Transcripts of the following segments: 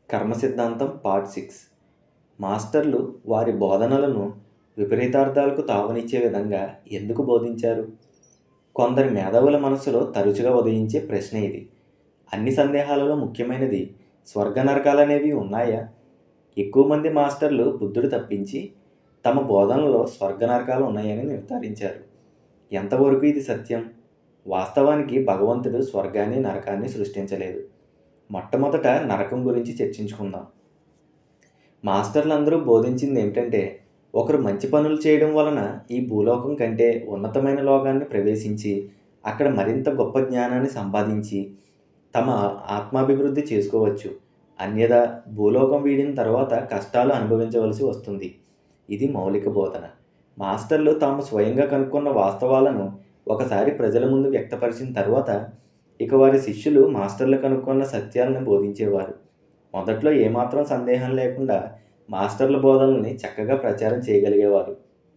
కర్మ సిద్ధాంతం part six మాస్టర్లు వారి బోధనలను విపరీతార్థాలకు తావునిచ్చే విధంగా ఎందుకు బోధించారు కొందరి మేధావుల మనసులో తరచుగా ఉదయించే ప్రశ్న ఇది అన్ని సందేహాలలో ముఖ్యమైనది స్వర్గ నరకాలనేవి ఉన్నాయా ఎక్కువ మంది మాస్టర్లు బుద్ధుడు తప్పించి తమ బోధనలో స్వర్గ నరకాలు ఉన్నాయని నిర్ధారించారు ఎంతవరకు ఇది సత్యం వాస్తవానికి భగవంతుడు స్వర్గాన్ని నరకాన్ని సృష్టించలేదు మొట్టమొదట నరకం గురించి చర్చించుకుందాం మాస్టర్లు అందరూ బోధించింది ఏమిటంటే ఒకరు మంచి పనులు చేయడం వలన ఈ భూలోకం కంటే ఉన్నతమైన లోకాన్ని ప్రవేశించి అక్కడ మరింత గొప్ప జ్ఞానాన్ని సంపాదించి తమ ఆత్మాభివృద్ధి చేసుకోవచ్చు అన్యదా భూలోకం వీడిన తర్వాత కష్టాలు అనుభవించవలసి వస్తుంది ఇది మౌలిక బోధన మాస్టర్లు తాము స్వయంగా కనుక్కున్న వాస్తవాలను ఒకసారి ప్రజల ముందు వ్యక్తపరిచిన తర్వాత ఇక వారి శిష్యులు మాస్టర్లు కనుక్కున్న సత్యాలను బోధించేవారు మొదట్లో ఏమాత్రం సందేహం లేకుండా మాస్టర్ల బోధనల్ని చక్కగా ప్రచారం చేయగలిగేవారు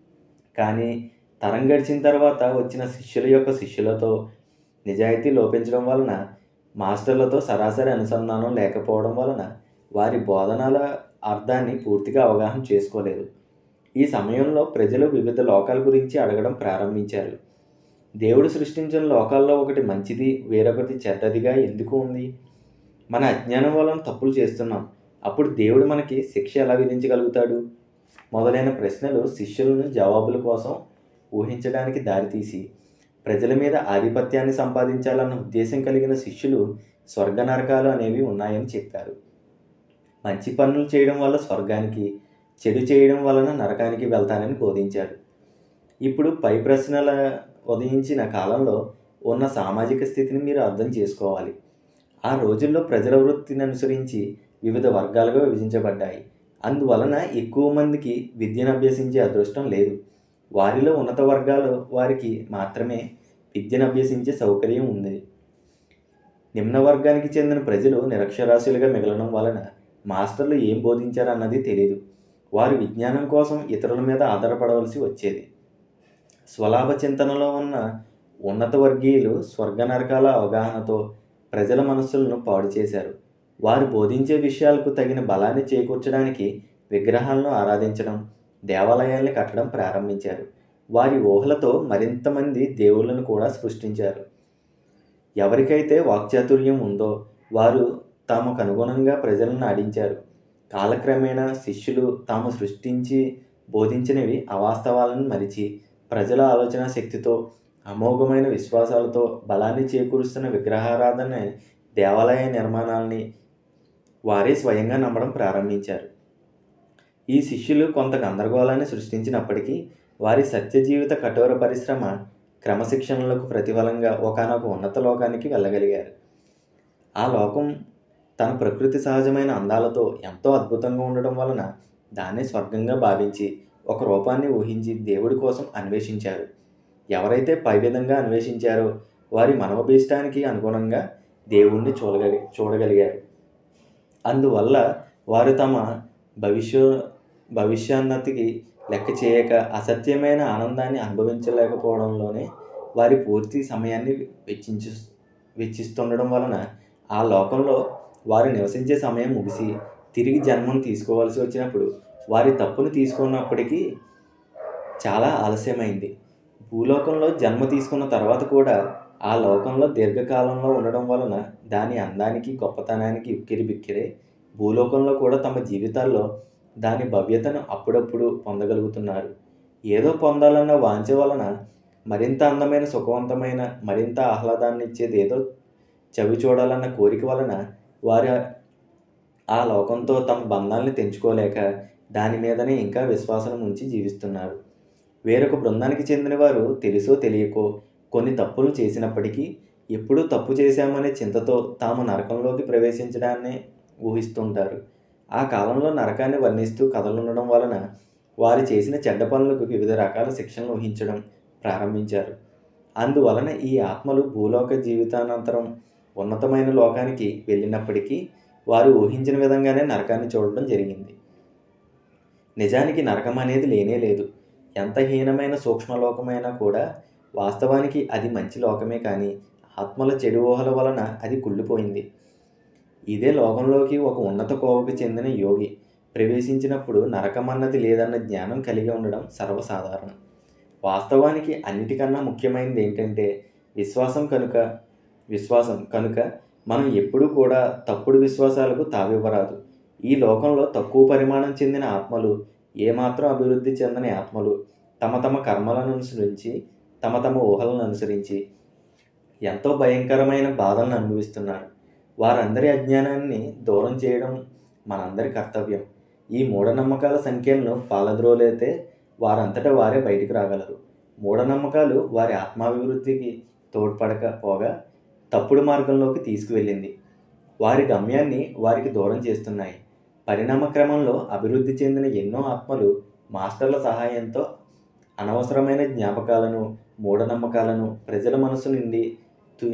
కానీ తరం గడిచిన తర్వాత వచ్చిన శిష్యుల యొక్క శిష్యులతో నిజాయితీ లోపించడం వలన మాస్టర్లతో సరాసరి అనుసంధానం లేకపోవడం వలన వారి బోధనల అర్థాన్ని పూర్తిగా అవగాహన చేసుకోలేదు ఈ సమయంలో ప్రజలు వివిధ లోకాల గురించి అడగడం ప్రారంభించారు దేవుడు సృష్టించిన లోకాల్లో ఒకటి మంచిది వేరొకటి చెడ్డదిగా ఎందుకు ఉంది మన అజ్ఞానం వలన తప్పులు చేస్తున్నాం అప్పుడు దేవుడు మనకి శిక్ష ఎలా విధించగలుగుతాడు మొదలైన ప్రశ్నలు శిష్యులను జవాబుల కోసం ఊహించడానికి దారితీసి ప్రజల మీద ఆధిపత్యాన్ని సంపాదించాలన్న ఉద్దేశం కలిగిన శిష్యులు స్వర్గ నరకాలు అనేవి ఉన్నాయని చెప్పారు మంచి పనులు చేయడం వల్ల స్వర్గానికి చెడు చేయడం వలన నరకానికి వెళ్తానని బోధించారు ఇప్పుడు పై ప్రశ్నల ఉదయించిన కాలంలో ఉన్న సామాజిక స్థితిని మీరు అర్థం చేసుకోవాలి ఆ రోజుల్లో ప్రజల వృత్తిని అనుసరించి వివిధ వర్గాలుగా విభజించబడ్డాయి అందువలన ఎక్కువ మందికి విద్యను అభ్యసించే అదృష్టం లేదు వారిలో ఉన్నత వర్గాలు వారికి మాత్రమే విద్యను అభ్యసించే సౌకర్యం ఉంది నిమ్న వర్గానికి చెందిన ప్రజలు నిరక్షరాస్యులుగా మిగలడం వలన మాస్టర్లు ఏం బోధించారన్నది తెలియదు వారు విజ్ఞానం కోసం ఇతరుల మీద ఆధారపడవలసి వచ్చేది స్వలాభ చింతనలో ఉన్న ఉన్నత వర్గీయులు స్వర్గ నరకాల అవగాహనతో ప్రజల మనస్సులను పాడు చేశారు వారు బోధించే విషయాలకు తగిన బలాన్ని చేకూర్చడానికి విగ్రహాలను ఆరాధించడం దేవాలయాల్ని కట్టడం ప్రారంభించారు వారి ఊహలతో మరింత మంది దేవుళ్ళను కూడా సృష్టించారు ఎవరికైతే వాక్చాతుర్యం ఉందో వారు తమకు అనుగుణంగా ప్రజలను ఆడించారు కాలక్రమేణా శిష్యులు తాము సృష్టించి బోధించినవి అవాస్తవాలను మరిచి ప్రజల ఆలోచన శక్తితో అమోఘమైన విశ్వాసాలతో బలాన్ని చేకూరుస్తున్న విగ్రహారాధన దేవాలయ నిర్మాణాలని వారే స్వయంగా నమ్మడం ప్రారంభించారు ఈ శిష్యులు కొంత గందరగోళాన్ని సృష్టించినప్పటికీ వారి సత్య జీవిత కఠోర పరిశ్రమ క్రమశిక్షణలకు ప్రతిఫలంగా ఒకనొక ఉన్నత లోకానికి వెళ్ళగలిగారు ఆ లోకం తన ప్రకృతి సహజమైన అందాలతో ఎంతో అద్భుతంగా ఉండడం వలన దాన్ని స్వర్గంగా భావించి ఒక రూపాన్ని ఊహించి దేవుడి కోసం అన్వేషించారు ఎవరైతే పై విధంగా అన్వేషించారో వారి మనోభీష్టానికి అనుగుణంగా దేవుణ్ణి చూడగలి చూడగలిగారు అందువల్ల వారు తమ భవిష్య భవిష్యోన్నతికి లెక్క చేయక అసత్యమైన ఆనందాన్ని అనుభవించలేకపోవడంలోనే వారి పూర్తి సమయాన్ని వెచ్చించు వెచ్చిస్తుండడం వలన ఆ లోకంలో వారు నివసించే సమయం ముగిసి తిరిగి జన్మను తీసుకోవాల్సి వచ్చినప్పుడు వారి తప్పును తీసుకున్నప్పటికీ చాలా ఆలస్యమైంది భూలోకంలో జన్మ తీసుకున్న తర్వాత కూడా ఆ లోకంలో దీర్ఘకాలంలో ఉండడం వలన దాని అందానికి గొప్పతనానికి ఉక్కిరి బిక్కిరే భూలోకంలో కూడా తమ జీవితాల్లో దాని భవ్యతను అప్పుడప్పుడు పొందగలుగుతున్నారు ఏదో పొందాలన్న వాంఛ వలన మరింత అందమైన సుఖవంతమైన మరింత ఆహ్లాదాన్ని ఇచ్చేది ఏదో చవి చూడాలన్న కోరిక వలన వారు ఆ లోకంతో తమ బంధాలను తెంచుకోలేక దాని మీదనే ఇంకా విశ్వాసం ఉంచి జీవిస్తున్నారు వేరొక బృందానికి చెందిన వారు తెలుసో తెలియకో కొన్ని తప్పులు చేసినప్పటికీ ఎప్పుడూ తప్పు చేశామనే చింతతో తాము నరకంలోకి ప్రవేశించడాన్ని ఊహిస్తుంటారు ఆ కాలంలో నరకాన్ని వర్ణిస్తూ కథలుండడం వలన వారు చేసిన చెడ్డ పనులకు వివిధ రకాల శిక్షణలు ఊహించడం ప్రారంభించారు అందువలన ఈ ఆత్మలు భూలోక జీవితానంతరం ఉన్నతమైన లోకానికి వెళ్ళినప్పటికీ వారు ఊహించిన విధంగానే నరకాన్ని చూడడం జరిగింది నిజానికి నరకం అనేది లేనే లేదు ఎంత హీనమైన సూక్ష్మలోకమైనా కూడా వాస్తవానికి అది మంచి లోకమే కానీ ఆత్మల చెడు ఊహల వలన అది కుళ్ళిపోయింది ఇదే లోకంలోకి ఒక ఉన్నత కోవకు చెందిన యోగి ప్రవేశించినప్పుడు నరకమన్నది లేదన్న జ్ఞానం కలిగి ఉండడం సర్వసాధారణం వాస్తవానికి అన్నిటికన్నా ముఖ్యమైనది ఏంటంటే విశ్వాసం కనుక విశ్వాసం కనుక మనం ఎప్పుడూ కూడా తప్పుడు విశ్వాసాలకు తావివ్వరాదు ఈ లోకంలో తక్కువ పరిమాణం చెందిన ఆత్మలు ఏమాత్రం అభివృద్ధి చెందని ఆత్మలు తమ తమ కర్మలను అనుసరించి తమ తమ ఊహలను అనుసరించి ఎంతో భయంకరమైన బాధలను అనుభవిస్తున్నారు వారందరి అజ్ఞానాన్ని దూరం చేయడం మనందరి కర్తవ్యం ఈ మూఢనమ్మకాల సంఖ్యలను పాలద్రోలైతే వారంతటా వారే బయటికి రాగలరు మూఢనమ్మకాలు వారి ఆత్మాభివృద్ధికి తోడ్పడకపోగా తప్పుడు మార్గంలోకి తీసుకువెళ్ళింది వారి గమ్యాన్ని వారికి దూరం చేస్తున్నాయి పరిణామ క్రమంలో అభివృద్ధి చెందిన ఎన్నో ఆత్మలు మాస్టర్ల సహాయంతో అనవసరమైన జ్ఞాపకాలను మూఢనమ్మకాలను ప్రజల మనసు నుండి తు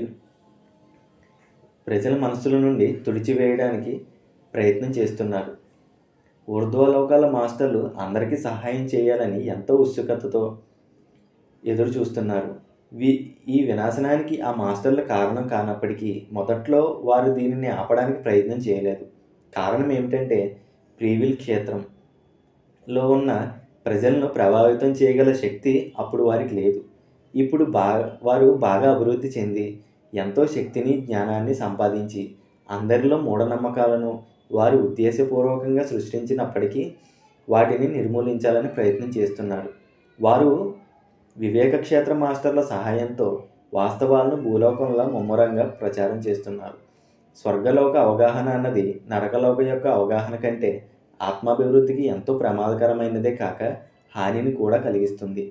ప్రజల మనసుల నుండి తుడిచివేయడానికి ప్రయత్నం చేస్తున్నారు ఊర్ధ్వలోకాల మాస్టర్లు అందరికీ సహాయం చేయాలని ఎంతో ఉత్సుకతతో ఎదురు చూస్తున్నారు వి ఈ వినాశనానికి ఆ మాస్టర్ల కారణం కానప్పటికీ మొదట్లో వారు దీనిని ఆపడానికి ప్రయత్నం చేయలేదు కారణం ఏమిటంటే ప్రీవిల్ క్షేత్రంలో ఉన్న ప్రజలను ప్రభావితం చేయగల శక్తి అప్పుడు వారికి లేదు ఇప్పుడు బాగా వారు బాగా అభివృద్ధి చెంది ఎంతో శక్తిని జ్ఞానాన్ని సంపాదించి అందరిలో మూఢనమ్మకాలను వారు ఉద్దేశపూర్వకంగా సృష్టించినప్పటికీ వాటిని నిర్మూలించాలని ప్రయత్నం చేస్తున్నారు వారు వివేక క్షేత్ర మాస్టర్ల సహాయంతో వాస్తవాలను భూలోకంలో ముమ్మరంగా ప్రచారం చేస్తున్నారు స్వర్గలోక అవగాహన అన్నది నరకలోక యొక్క అవగాహన కంటే ఆత్మాభివృద్ధికి ఎంతో ప్రమాదకరమైనదే కాక హానిని కూడా కలిగిస్తుంది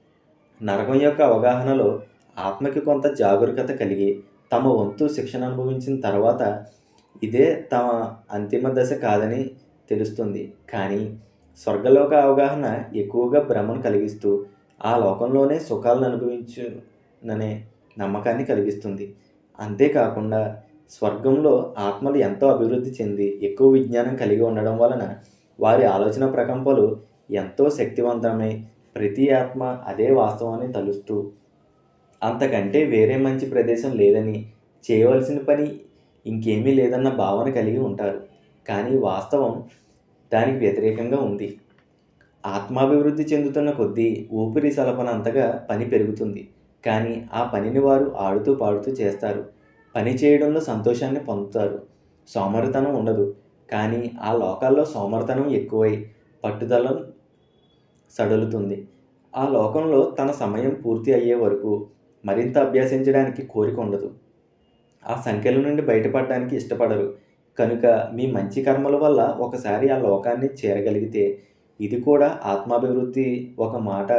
నరకం యొక్క అవగాహనలో ఆత్మకి కొంత జాగరూకత కలిగి తమ వంతు శిక్షణ అనుభవించిన తర్వాత ఇదే తమ అంతిమ దశ కాదని తెలుస్తుంది కానీ స్వర్గలోక అవగాహన ఎక్కువగా భ్రమను కలిగిస్తూ ఆ లోకంలోనే సుఖాలను అనుభవించుననే నమ్మకాన్ని కలిగిస్తుంది అంతేకాకుండా స్వర్గంలో ఆత్మలు ఎంతో అభివృద్ధి చెంది ఎక్కువ విజ్ఞానం కలిగి ఉండడం వలన వారి ఆలోచన ప్రకంపలు ఎంతో శక్తివంతమై ప్రతి ఆత్మ అదే వాస్తవాన్ని తలుస్తూ అంతకంటే వేరే మంచి ప్రదేశం లేదని చేయవలసిన పని ఇంకేమీ లేదన్న భావన కలిగి ఉంటారు కానీ వాస్తవం దానికి వ్యతిరేకంగా ఉంది ఆత్మాభివృద్ధి చెందుతున్న కొద్దీ ఊపిరి సలపనంతగా పని పెరుగుతుంది కానీ ఆ పనిని వారు ఆడుతూ పాడుతూ చేస్తారు పని చేయడంలో సంతోషాన్ని పొందుతారు సోమరితనం ఉండదు కానీ ఆ లోకాల్లో సోమరితనం ఎక్కువై పట్టుదల సడలుతుంది ఆ లోకంలో తన సమయం పూర్తి అయ్యే వరకు మరింత అభ్యసించడానికి కోరిక ఉండదు ఆ సంఖ్యల నుండి బయటపడడానికి ఇష్టపడరు కనుక మీ మంచి కర్మల వల్ల ఒకసారి ఆ లోకాన్ని చేరగలిగితే ఇది కూడా ఆత్మాభివృద్ధి ఒక మాట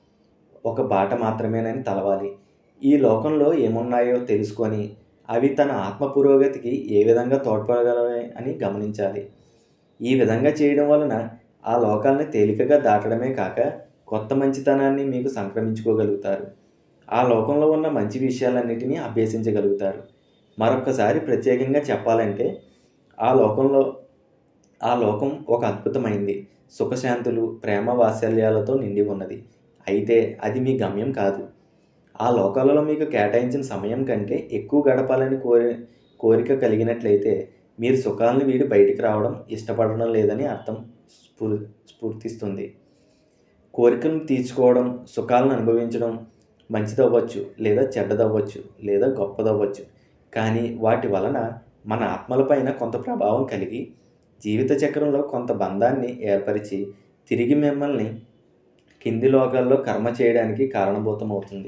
ఒక బాట మాత్రమేనని తలవాలి ఈ లోకంలో ఏమున్నాయో తెలుసుకొని అవి తన ఆత్మ పురోగతికి ఏ విధంగా తోడ్పడగలవే అని గమనించాలి ఈ విధంగా చేయడం వలన ఆ లోకాలని తేలికగా దాటడమే కాక కొత్త మంచితనాన్ని మీకు సంక్రమించుకోగలుగుతారు ఆ లోకంలో ఉన్న మంచి విషయాలన్నిటినీ అభ్యసించగలుగుతారు మరొకసారి ప్రత్యేకంగా చెప్పాలంటే ఆ లోకంలో ఆ లోకం ఒక అద్భుతమైంది సుఖశాంతులు ప్రేమ వాత్సల్యాలతో నిండి ఉన్నది అయితే అది మీ గమ్యం కాదు ఆ లోకాలలో మీకు కేటాయించిన సమయం కంటే ఎక్కువ గడపాలని కోరి కోరిక కలిగినట్లయితే మీరు సుఖాలను వీడి బయటికి రావడం ఇష్టపడడం లేదని అర్థం స్ఫూర్ స్ఫూర్తిస్తుంది కోరికలను తీర్చుకోవడం సుఖాలను అనుభవించడం మంచిదవ్వచ్చు లేదా చెడ్డదవ్వచ్చు లేదా గొప్పదవ్వచ్చు కానీ వాటి వలన మన ఆత్మలపైన కొంత ప్రభావం కలిగి జీవిత చక్రంలో కొంత బంధాన్ని ఏర్పరిచి తిరిగి మిమ్మల్ని కింది లోకాల్లో కర్మ చేయడానికి కారణభూతమవుతుంది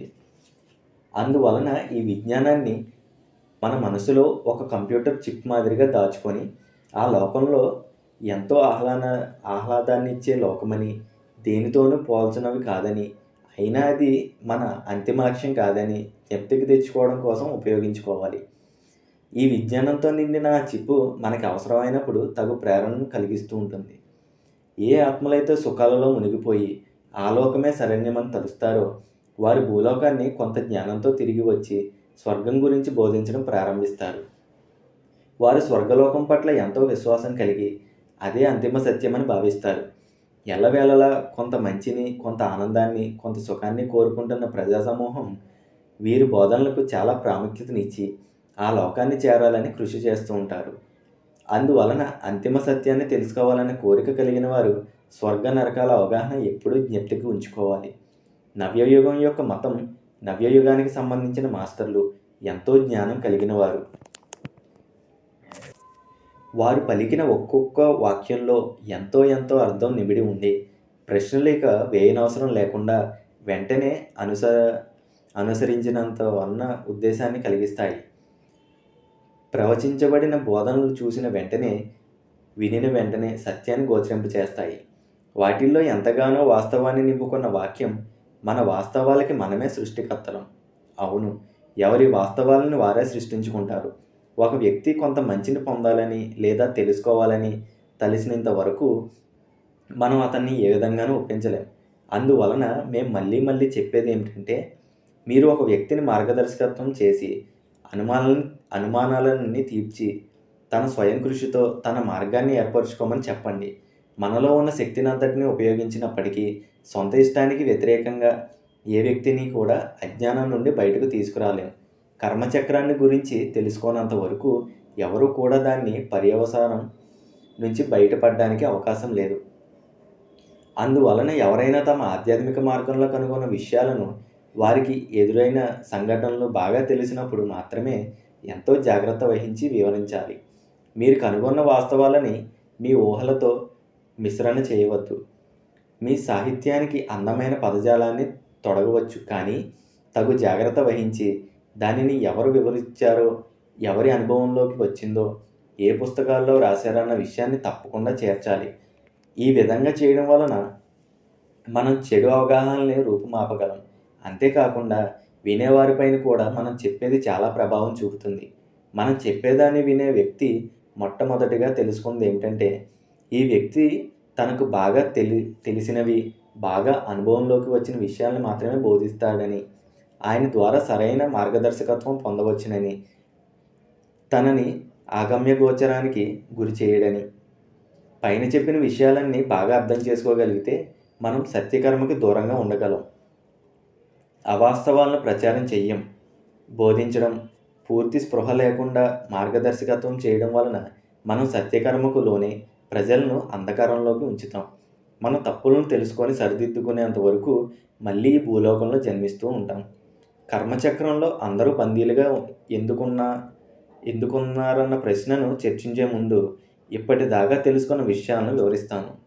అందువలన ఈ విజ్ఞానాన్ని మన మనసులో ఒక కంప్యూటర్ చిప్ మాదిరిగా దాచుకొని ఆ లోకంలో ఎంతో ఆహ్లాద ఆహ్లాదాన్ని ఇచ్చే లోకమని దేనితోనూ పోల్చినవి కాదని అయినా అది మన అంతిమ లక్ష్యం కాదని జ్ఞప్తికి తెచ్చుకోవడం కోసం ఉపయోగించుకోవాలి ఈ విజ్ఞానంతో నిండిన ఆ చిప్పు మనకి అవసరమైనప్పుడు తగు ప్రేరణను కలిగిస్తూ ఉంటుంది ఏ ఆత్మలైతే సుఖాలలో మునిగిపోయి ఆలోకమే శరణ్యమని తలుస్తారో వారి భూలోకాన్ని కొంత జ్ఞానంతో తిరిగి వచ్చి స్వర్గం గురించి బోధించడం ప్రారంభిస్తారు వారు స్వర్గలోకం పట్ల ఎంతో విశ్వాసం కలిగి అదే అంతిమ సత్యమని భావిస్తారు ఎల్లవేళలా కొంత మంచిని కొంత ఆనందాన్ని కొంత సుఖాన్ని కోరుకుంటున్న ప్రజా సమూహం వీరి బోధనలకు చాలా ప్రాముఖ్యతనిచ్చి ఆ లోకాన్ని చేరాలని కృషి చేస్తూ ఉంటారు అందువలన అంతిమ సత్యాన్ని తెలుసుకోవాలనే కోరిక కలిగిన వారు స్వర్గ నరకాల అవగాహన ఎప్పుడూ జ్ఞప్తికి ఉంచుకోవాలి నవ్యయుగం యొక్క మతం నవ్యయుగానికి సంబంధించిన మాస్టర్లు ఎంతో జ్ఞానం కలిగిన వారు వారు పలికిన ఒక్కొక్క వాక్యంలో ఎంతో ఎంతో అర్థం నిమిడి ఉంది ప్రశ్నలేక వేయనవసరం లేకుండా వెంటనే అనుస అనుసరించినంత వన్న ఉద్దేశాన్ని కలిగిస్తాయి ప్రవచించబడిన బోధనలు చూసిన వెంటనే వినిన వెంటనే సత్యాన్ని గోచరింపు చేస్తాయి వాటిల్లో ఎంతగానో వాస్తవాన్ని నింపుకున్న వాక్యం మన వాస్తవాలకి మనమే సృష్టికర్తలం అవును ఎవరి వాస్తవాలను వారే సృష్టించుకుంటారు ఒక వ్యక్తి కొంత మంచిని పొందాలని లేదా తెలుసుకోవాలని తెలిసినంత వరకు మనం అతన్ని ఏ విధంగానూ ఒప్పించలేం అందువలన మేము మళ్ళీ మళ్ళీ చెప్పేది ఏమిటంటే మీరు ఒక వ్యక్తిని మార్గదర్శకత్వం చేసి అనుమానాలను అనుమానాలన్నీ తీర్చి తన స్వయం కృషితో తన మార్గాన్ని ఏర్పరచుకోమని చెప్పండి మనలో ఉన్న శక్తిని అంతటిని ఉపయోగించినప్పటికీ సొంత ఇష్టానికి వ్యతిరేకంగా ఏ వ్యక్తిని కూడా అజ్ఞానం నుండి బయటకు తీసుకురాలేం కర్మచక్రాన్ని గురించి తెలుసుకోనంత వరకు ఎవరు కూడా దాన్ని పర్యవసానం నుంచి బయటపడడానికి అవకాశం లేదు అందువలన ఎవరైనా తమ ఆధ్యాత్మిక మార్గంలో కనుగొన్న విషయాలను వారికి ఎదురైన సంఘటనలు బాగా తెలిసినప్పుడు మాత్రమే ఎంతో జాగ్రత్త వహించి వివరించాలి మీరు కనుగొన్న వాస్తవాలని మీ ఊహలతో మిశ్రణ చేయవద్దు మీ సాహిత్యానికి అందమైన పదజాలాన్ని తొడగవచ్చు కానీ తగు జాగ్రత్త వహించి దానిని ఎవరు వివరించారో ఎవరి అనుభవంలోకి వచ్చిందో ఏ పుస్తకాల్లో రాశారన్న విషయాన్ని తప్పకుండా చేర్చాలి ఈ విధంగా చేయడం వలన మనం చెడు అవగాహనని రూపుమాపగలం అంతేకాకుండా వినేవారిపైన కూడా మనం చెప్పేది చాలా ప్రభావం చూపుతుంది మనం చెప్పేదాన్ని వినే వ్యక్తి మొట్టమొదటిగా తెలుసుకుంది ఏమిటంటే ఈ వ్యక్తి తనకు బాగా తెలి తెలిసినవి బాగా అనుభవంలోకి వచ్చిన విషయాలను మాత్రమే బోధిస్తాడని ఆయన ద్వారా సరైన మార్గదర్శకత్వం పొందవచ్చునని తనని ఆగమ్య గోచరానికి గురి చేయడని పైన చెప్పిన విషయాలన్నీ బాగా అర్థం చేసుకోగలిగితే మనం సత్యకర్మకి దూరంగా ఉండగలం అవాస్తవాలను ప్రచారం చెయ్యం బోధించడం పూర్తి స్పృహ లేకుండా మార్గదర్శకత్వం చేయడం వలన మనం సత్యకర్మకు లోనే ప్రజలను అంధకారంలోకి ఉంచుతాం మన తప్పులను తెలుసుకొని సరిదిద్దుకునేంత వరకు మళ్ళీ ఈ భూలోకంలో జన్మిస్తూ ఉంటాం కర్మచక్రంలో అందరూ బందీలుగా ఎందుకున్నా ఎందుకున్నారన్న ప్రశ్నను చర్చించే ముందు ఇప్పటిదాకా తెలుసుకున్న విషయాలను వివరిస్తాను